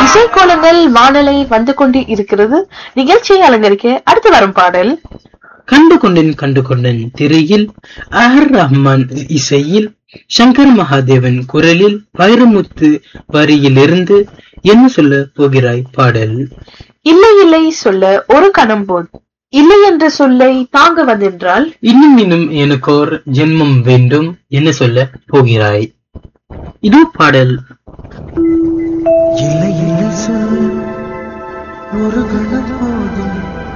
இசைக்கோலங்கள் வானலை வந்து கொண்டு இருக்கிறது நிகழ்ச்சியை அலங்கரிக்க அடுத்து வரும் பாடல் கண்டு கொண்டேன் கண்டு கொண்டேன் திரையில் அஹர் ரஹ்மான் இசையில் சங்கர் மகாதேவன் குரலில் வைரமுத்து வரியிலிருந்து என்ன சொல்ல போகிறாய் பாடல் இல்லை இல்லை சொல்ல ஒரு கணம் போது இல்லை என்ற சொல்லை தாங்க வந்தென்றால் இன்னும் இன்னும் எனக்கோர் ஜென்மம் வேண்டும் என்ன சொல்ல போகிறாய் இது பாடல் இல்லை இல்லை சொல் ஒரு கணம் போதும்